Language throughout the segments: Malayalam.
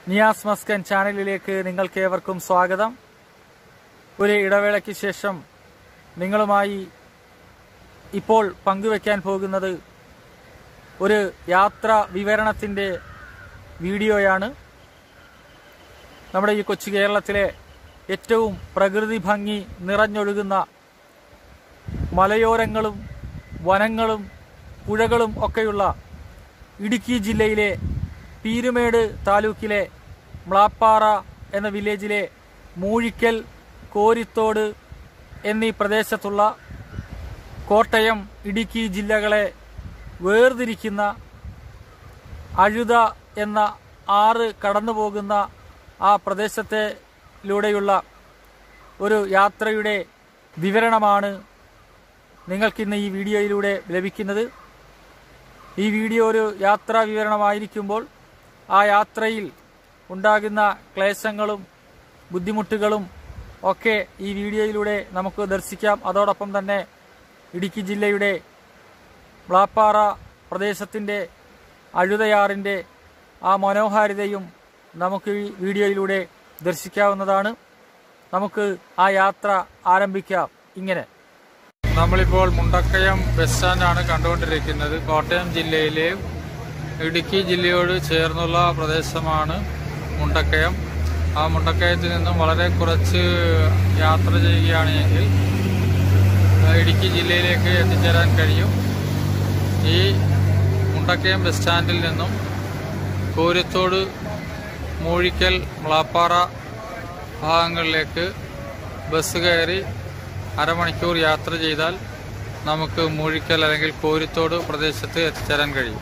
നിയാസ് മസ്കൻ ചാനലിലേക്ക് നിങ്ങൾക്ക് ഏവർക്കും സ്വാഗതം ഒരു ഇടവേളയ്ക്ക് ശേഷം നിങ്ങളുമായി ഇപ്പോൾ പങ്കുവെക്കാൻ പോകുന്നത് ഒരു യാത്ര വിവരണത്തിൻ്റെ വീഡിയോയാണ് നമ്മുടെ ഈ കൊച്ചു കേരളത്തിലെ ഏറ്റവും പ്രകൃതി ഭംഗി നിറഞ്ഞൊഴുകുന്ന മലയോരങ്ങളും വനങ്ങളും പുഴകളും ഒക്കെയുള്ള ഇടുക്കി ജില്ലയിലെ പീരുമേട് താലൂക്കിലെ മ്ലാപ്പാറ എന്ന വില്ലേജിലെ മൂഴിക്കൽ കോരിത്തോട് എന്നീ പ്രദേശത്തുള്ള കോട്ടയം ഇടുക്കി ജില്ലകളെ വേർതിരിക്കുന്ന അഴുത എന്ന ആറ് കടന്നു പോകുന്ന ആ പ്രദേശത്തിലൂടെയുള്ള ഒരു യാത്രയുടെ വിവരണമാണ് നിങ്ങൾക്കിന്ന് ഈ വീഡിയോയിലൂടെ ലഭിക്കുന്നത് ഈ വീഡിയോ ഒരു യാത്രാ വിവരണമായിരിക്കുമ്പോൾ ആ യാത്രയിൽ ഉണ്ടാകുന്ന ക്ലേശങ്ങളും ബുദ്ധിമുട്ടുകളും ഒക്കെ ഈ വീഡിയോയിലൂടെ നമുക്ക് ദർശിക്കാം അതോടൊപ്പം തന്നെ ഇടുക്കി ജില്ലയുടെ മ്ലാപ്പാറ പ്രദേശത്തിൻ്റെ അഴുതയാറിൻ്റെ ആ മനോഹാരിതയും നമുക്ക് ഈ വീഡിയോയിലൂടെ ദർശിക്കാവുന്നതാണ് നമുക്ക് ആ യാത്ര ആരംഭിക്കാം ഇങ്ങനെ നമ്മളിപ്പോൾ മുണ്ടക്കയം ബസ് സ്റ്റാൻഡാണ് കണ്ടുകൊണ്ടിരിക്കുന്നത് കോട്ടയം ജില്ലയിലെ ഇടുക്കി ജില്ലയോട് ചേർന്നുള്ള പ്രദേശമാണ് മുണ്ടക്കയം ആ മുണ്ടക്കയത്തിൽ നിന്നും വളരെ കുറച്ച് യാത്ര ചെയ്യുകയാണെങ്കിൽ ഇടുക്കി ജില്ലയിലേക്ക് എത്തിച്ചേരാൻ കഴിയും ഈ മുണ്ടക്കയം ബസ് സ്റ്റാൻഡിൽ നിന്നും കോരിത്തോട് മൂഴിക്കൽ മ്ലാപ്പാറ ഭാഗങ്ങളിലേക്ക് ബസ് കയറി അരമണിക്കൂർ യാത്ര ചെയ്താൽ നമുക്ക് മൂഴിക്കൽ അല്ലെങ്കിൽ കോരിത്തോട് പ്രദേശത്ത് എത്തിച്ചേരാൻ കഴിയും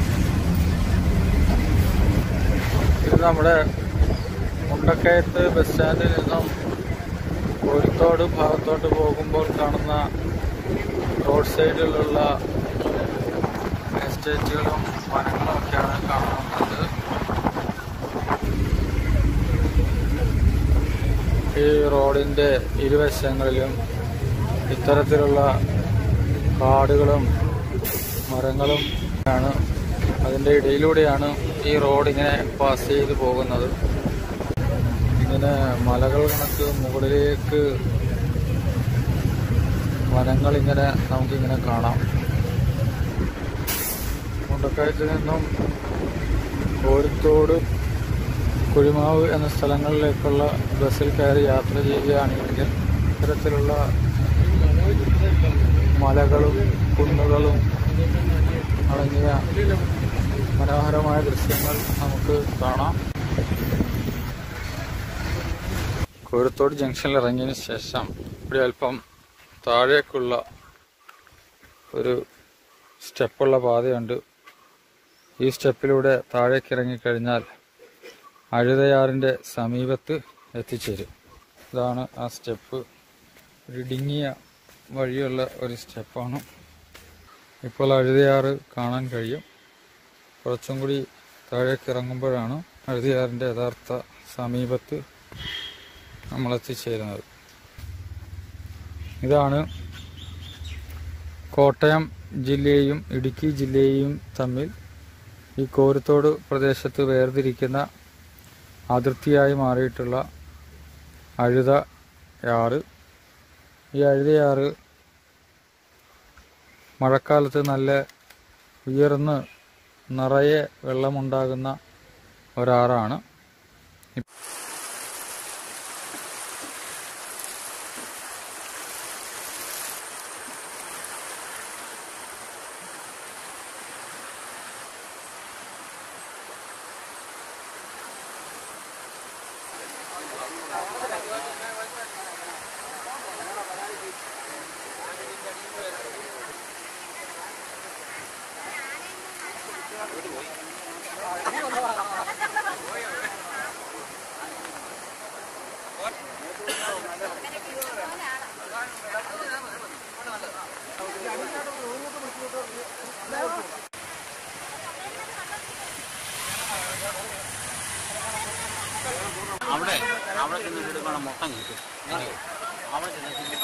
ഇത് നമ്മുടെ മുണ്ടക്കയത്ത് ബസ് സ്റ്റാൻഡിൽ നിന്നും കോരിത്തോട് ഭാഗത്തോട്ട് പോകുമ്പോൾ കാണുന്ന റോഡ് സൈഡിലുള്ള എസ്റ്റേറ്റുകളും വനങ്ങളും ഒക്കെയാണ് കാണുന്നത് ഈ റോഡിന്റെ ഇരുവശങ്ങളിലും ഇത്തരത്തിലുള്ള കാടുകളും മരങ്ങളും ആണ് അതിന്റെ ഇടയിലൂടെയാണ് ഈ റോഡ് ഇങ്ങനെ പാസ് ചെയ്ത് പോകുന്നത് ഇങ്ങനെ മലകൾ കണക്ക് മുകളിലേക്ക് വനങ്ങൾ ഇങ്ങനെ നമുക്കിങ്ങനെ കാണാം മുണ്ടക്കയത്ത് നിന്നും കോരിത്തോട് കുഴിമാവ് എന്ന സ്ഥലങ്ങളിലേക്കുള്ള ബസ്സിൽ കയറി യാത്ര ചെയ്യുകയാണെങ്കിൽ ഇത്തരത്തിലുള്ള മലകളും കുന്നുകളും അടങ്ങിയ മനോഹരമായ ദൃശ്യങ്ങൾ നമുക്ക് കാണാം കോരത്തോട് ജംഗ്ഷനിൽ ഇറങ്ങിയതിന് ശേഷം ഇവിടെ അല്പം താഴേക്കുള്ള ഒരു സ്റ്റെപ്പുള്ള പാതയുണ്ട് ഈ സ്റ്റെപ്പിലൂടെ താഴേക്ക് ഇറങ്ങിക്കഴിഞ്ഞാൽ അഴുതയാറിൻ്റെ സമീപത്ത് എത്തിച്ചേരും ഇതാണ് ആ സ്റ്റെപ്പ് ഒരു ഇടുങ്ങിയ വഴിയുള്ള ഒരു സ്റ്റെപ്പാണ് ഇപ്പോൾ അഴുതയാറ് കാണാൻ കഴിയും കുറച്ചും കൂടി താഴേക്ക് ഇറങ്ങുമ്പോഴാണ് അഴുതയാറിൻ്റെ യഥാർത്ഥ സമീപത്ത് നമ്മൾ എത്തിച്ചേരുന്നത് ഇതാണ് കോട്ടയം ജില്ലയെയും ഇടുക്കി ജില്ലയെയും തമ്മിൽ ഈ കോരത്തോട് പ്രദേശത്ത് വേർതിരിക്കുന്ന അതിർത്തിയായി മാറിയിട്ടുള്ള അഴുതയാറ് ഈ അഴുതയാറ് മഴക്കാലത്ത് നല്ല ഉയർന്ന് നിറയെ വെള്ളമുണ്ടാകുന്ന ഒരാറാണ് അവിടെ അവിടെ ചെന്നിട്ട് എടുക്കണം മൊത്തം കിട്ടും അവിടെ ചെന്നിട്ട്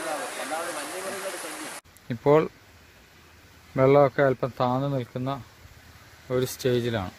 ഒന്നാമത് വന്യമൃഗങ്ങളുടെ ശല്യം ഇപ്പോൾ വെള്ളമൊക്കെ അല്പം താന്നു നിൽക്കുന്ന ഒരു സ്റ്റേജിലാണ്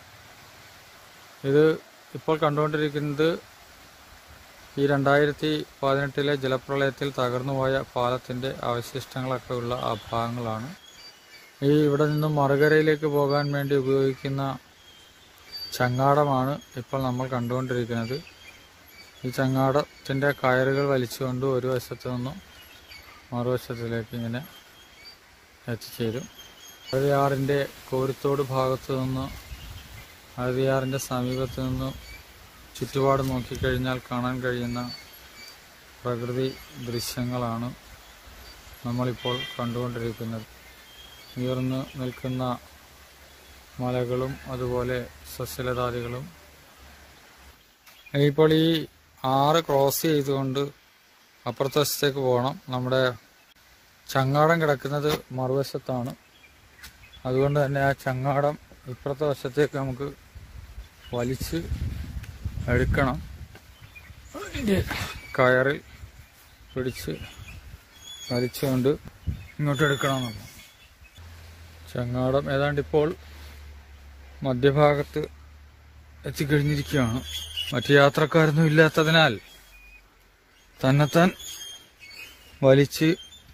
ഇത് ഇപ്പോൾ കണ്ടുകൊണ്ടിരിക്കുന്നത് ഈ രണ്ടായിരത്തി പതിനെട്ടിലെ ജലപ്രളയത്തിൽ തകർന്നുപോയ പാലത്തിൻ്റെ അവശിഷ്ടങ്ങളൊക്കെ ഉള്ള ആ ഭാഗങ്ങളാണ് ഈ ഇവിടെ നിന്നും മറുകരയിലേക്ക് പോകാൻ വേണ്ടി ഉപയോഗിക്കുന്ന ചങ്ങാടമാണ് ഇപ്പോൾ നമ്മൾ കണ്ടുകൊണ്ടിരിക്കുന്നത് ഈ ചങ്ങാടത്തിൻ്റെ കയറുകൾ വലിച്ചുകൊണ്ട് ഒരു വശത്തു നിന്നും മറുവശത്തിലേക്ക് ഇങ്ങനെ എത്തിച്ചേരും അഴയാറിൻ്റെ കോരുത്തോട് ഭാഗത്തു നിന്ന് അഴയാറിൻ്റെ സമീപത്ത് നിന്ന് ചുറ്റുപാട് നോക്കിക്കഴിഞ്ഞാൽ കാണാൻ കഴിയുന്ന പ്രകൃതി ദൃശ്യങ്ങളാണ് നമ്മളിപ്പോൾ കണ്ടുകൊണ്ടിരിക്കുന്നത് ഉയർന്നു നിൽക്കുന്ന മലകളും അതുപോലെ സസ്യലതാദികളും ഇപ്പോൾ ഈ ആറ് ക്രോസ് ചെയ്തുകൊണ്ട് അപ്പുറത്തെ വശത്തേക്ക് പോകണം നമ്മുടെ ചങ്ങാടം കിടക്കുന്നത് മറുവശത്താണ് അതുകൊണ്ട് തന്നെ ആ ചങ്ങാടം ഇപ്പുറത്തെ വശത്തേക്ക് നമുക്ക് വലിച്ച് എടുക്കണം അതിൻ്റെ കയറിൽ പിടിച്ച് വലിച്ചുകൊണ്ട് ഇങ്ങോട്ട് എടുക്കണമെന്നുള്ളു ചങ്ങാടം ഏതാണ്ട് ഇപ്പോൾ മധ്യഭാഗത്ത് എത്തിക്കഴിഞ്ഞിരിക്കുകയാണ് മറ്റു യാത്രക്കാരൊന്നും ഇല്ലാത്തതിനാൽ തന്നെത്താൻ വലിച്ച്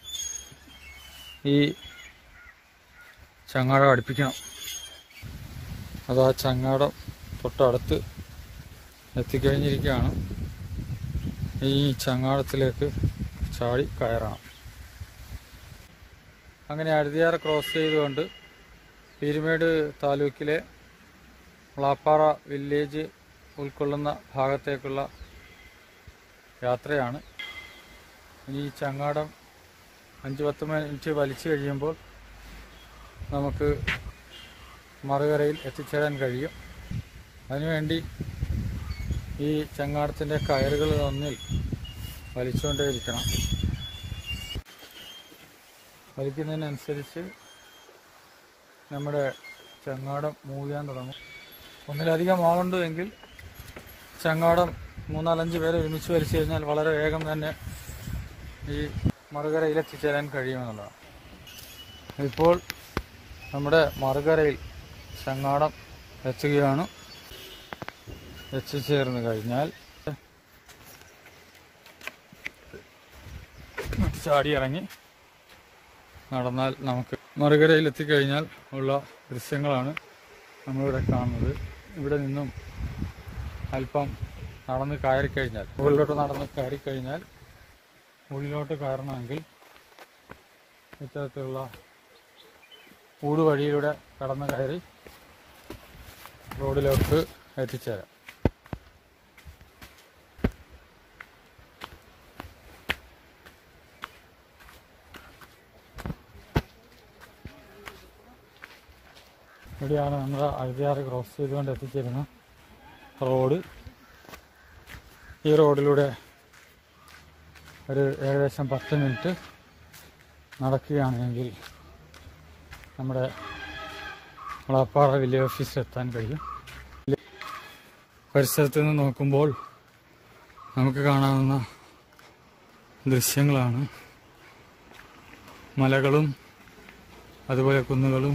ഈ ചങ്ങാടം അടുപ്പിക്കണം അത് ആ ചങ്ങാടം തൊട്ടടുത്ത് എത്തിക്കഴിഞ്ഞിരിക്കുകയാണ് ഈ ചങ്ങാടത്തിലേക്ക് ചാടി കയറണം അങ്ങനെ അഴുതിയാറ് ക്രോസ് ചെയ്തുകൊണ്ട് പീരുമേട് താലൂക്കിലെ വളാപ്പാറ വില്ലേജ് ഉൾക്കൊള്ളുന്ന ഭാഗത്തേക്കുള്ള യാത്രയാണ് ഇനി ഈ ചങ്ങാടം അഞ്ച് പത്ത് മിനിറ്റ് വലിച്ചു കഴിയുമ്പോൾ നമുക്ക് മറുകരയിൽ എത്തിച്ചേരാൻ കഴിയും അതിനുവേണ്ടി ഈ ചങ്ങാടത്തിൻ്റെ കയറുകൾ ഒന്നിൽ വലിച്ചുകൊണ്ടേയിരിക്കണം വലിക്കുന്നതിനനുസരിച്ച് നമ്മുടെ ചങ്ങാടം മൂവ് ചെയ്യാൻ തുടങ്ങും ഒന്നിലധികം ആളുണ്ട് എങ്കിൽ ചങ്ങാടം മൂന്നാലഞ്ച് പേരെ ഒരുമിച്ച് വലിച്ചു കഴിഞ്ഞാൽ വളരെ വേഗം തന്നെ ഈ മറുകരയിൽ എത്തിച്ചേരാൻ കഴിയുമെന്നുള്ളതാണ് ഇപ്പോൾ നമ്മുടെ മറുകരയിൽ ചങ്ങാടം എത്തുകയാണ് എത്തിച്ചേർന്ന് കഴിഞ്ഞാൽ ചാടി ഇറങ്ങി നടന്നാൽ നമുക്ക് മറുകരയിൽ എത്തിക്കഴിഞ്ഞാൽ ഉള്ള ദൃശ്യങ്ങളാണ് നമ്മളിവിടെ കാണുന്നത് ഇവിടെ നിന്നും അല്പം നടന്ന് കയറിക്കഴിഞ്ഞാൽ മുകളിലോട്ട് നടന്ന് കയറിക്കഴിഞ്ഞാൽ ഉള്ളിലോട്ട് കയറണമെങ്കിൽ ഇത്തരത്തിലുള്ള ഊട് വഴിയിലൂടെ കടന്ന് കയറി റോഡിലോട്ട് എത്തിച്ചേരാം ഇവിടെയാണ് നമ്മൾ അഴുതിയാറ് ക്രോസ് ചെയ്തുകൊണ്ട് എത്തിച്ചേരുന്ന റോഡ് ഈ റോഡിലൂടെ ഒരു ഏകദേശം പത്ത് മിനിറ്റ് നടക്കുകയാണെങ്കിൽ നമ്മുടെ വളാപ്പാറ വില്ലേജ് ഓഫീസിൽ എത്താൻ കഴിയും പരിസരത്ത് നിന്ന് നോക്കുമ്പോൾ നമുക്ക് കാണാവുന്ന ദൃശ്യങ്ങളാണ് മലകളും അതുപോലെ കുന്നുകളും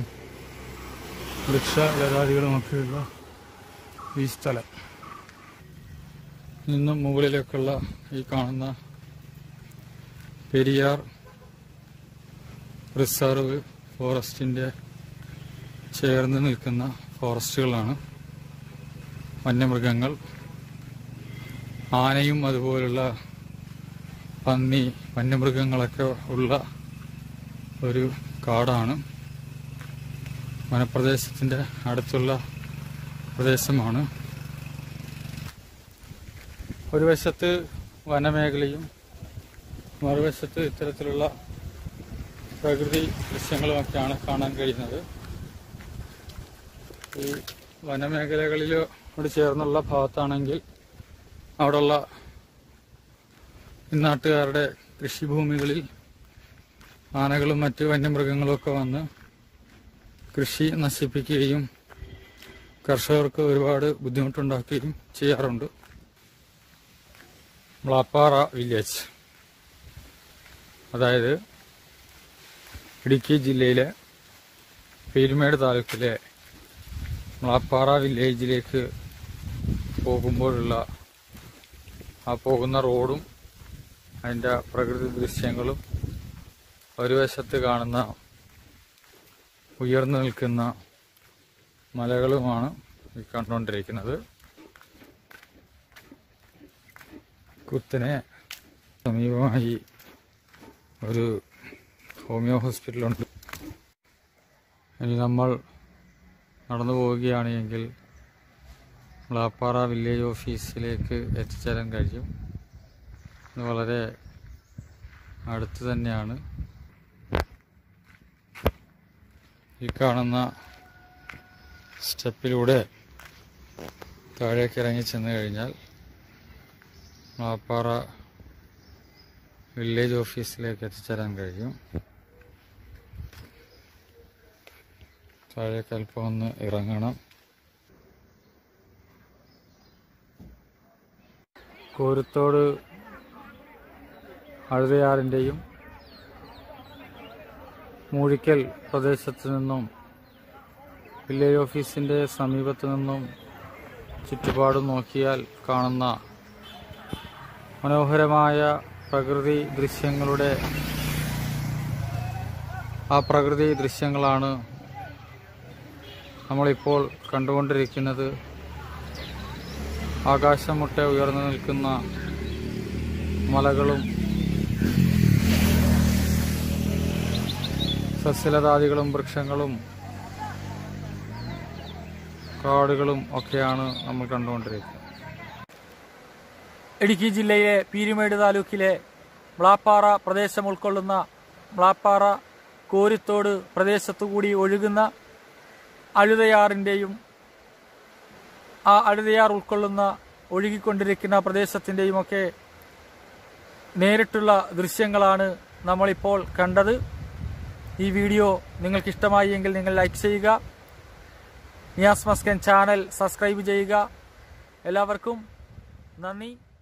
വൃക്ഷലതാദികളുമൊക്കെയുള്ള ഈ സ്ഥലം നിന്നും മുകളിലേക്കുള്ള ഈ കാണുന്ന പെരിയാർ റിസർവ് ഫോറസ്റ്റിൻ്റെ ചേർന്ന് നിൽക്കുന്ന ഫോറസ്റ്റുകളാണ് വന്യമൃഗങ്ങൾ ആനയും അതുപോലുള്ള പന്നി വന്യമൃഗങ്ങളൊക്കെ ഉള്ള ഒരു കാടാണ് വനപ്രദേശത്തിൻ്റെ അടുത്തുള്ള പ്രദേശമാണ് ഒരു വശത്ത് വനമേഖലയും മറുവശത്ത് ഇത്തരത്തിലുള്ള പ്രകൃതി ദൃശ്യങ്ങളുമൊക്കെയാണ് കാണാൻ കഴിയുന്നത് ഈ വനമേഖലകളിലോട് ചേർന്നുള്ള ഭാഗത്താണെങ്കിൽ അവിടെയുള്ള ഇന്നാട്ടുകാരുടെ കൃഷിഭൂമികളിൽ ആനകളും മറ്റ് വന്യമൃഗങ്ങളും ഒക്കെ വന്ന് കൃഷി നശിപ്പിക്കുകയും കർഷകർക്ക് ഒരുപാട് ബുദ്ധിമുട്ടുണ്ടാക്കുകയും ചെയ്യാറുണ്ട് മ്ലാപ്പാറ വില്ലേജ് അതായത് ഇടുക്കി ജില്ലയിലെ പീരുമേട് താലൂക്കിലെ മ്ലാപ്പാറ വില്ലേജിലേക്ക് പോകുമ്പോഴുള്ള ആ പോകുന്ന റോഡും അതിൻ്റെ പ്രകൃതി ദൃശ്യങ്ങളും ഒരു വശത്ത് കാണുന്ന ഉയർന്നു നിൽക്കുന്ന മലകളുമാണ് ഈ കണ്ടുകൊണ്ടിരിക്കുന്നത് കുത്തിനെ സമീപമായി ഒരു ഹോമിയോ ഹോസ്പിറ്റലുണ്ട് ഇനി നമ്മൾ നടന്നു പോവുകയാണ് എങ്കിൽ മ്ലാപ്പാറ വില്ലേജ് ഓഫീസിലേക്ക് എത്തിച്ചേരാൻ കഴിയും ഇത് വളരെ അടുത്ത് തന്നെയാണ് ഈ കാണുന്ന സ്റ്റെപ്പിലൂടെ താഴേക്ക് ഇറങ്ങി ചെന്ന് കഴിഞ്ഞാൽ മാപ്പാറ വില്ലേജ് ഓഫീസിലേക്ക് എത്തിച്ചേരാൻ കഴിയും താഴേക്ക് അല്പം ഒന്ന് ഇറങ്ങണം കോരുത്തോട് അഴുതയാറിൻ്റെയും മൂഴിക്കൽ പ്രദേശത്ത് നിന്നും വില്ലേജ് ഓഫീസിൻ്റെ സമീപത്ത് നിന്നും ചുറ്റുപാടും നോക്കിയാൽ കാണുന്ന മനോഹരമായ പ്രകൃതി ദൃശ്യങ്ങളുടെ ആ പ്രകൃതി ദൃശ്യങ്ങളാണ് നമ്മളിപ്പോൾ കണ്ടുകൊണ്ടിരിക്കുന്നത് ആകാശം മുട്ട ഉയർന്നു നിൽക്കുന്ന മലകളും സസ്യലതാദികളും വൃക്ഷങ്ങളും കാടുകളും ഒക്കെയാണ് നമ്മൾ കണ്ടുകൊണ്ടിരിക്കുന്നത് ഇടുക്കി ജില്ലയിലെ പീരുമേട് താലൂക്കിലെ മ്ലാപ്പാറ പ്രദേശം ഉൾക്കൊള്ളുന്ന മ്ലാപ്പാറ കോരിത്തോട് പ്രദേശത്തുകൂടി ഒഴുകുന്ന അഴുതയാറിൻ്റെയും ആ അഴുതയാർ ഉൾക്കൊള്ളുന്ന ഒഴുകിക്കൊണ്ടിരിക്കുന്ന പ്രദേശത്തിൻ്റെയുമൊക്കെ നേരിട്ടുള്ള ദൃശ്യങ്ങളാണ് നമ്മളിപ്പോൾ കണ്ടത് ഈ വീഡിയോ നിങ്ങൾക്ക് ഇഷ്ടമായി എങ്കിൽ നിങ്ങൾ ലൈക്ക് ചെയ്യുക നിയാസ് മസ്കൻ ചാനൽ സബ്സ്ക്രൈബ് ചെയ്യുക എല്ലാവർക്കും നന്ദി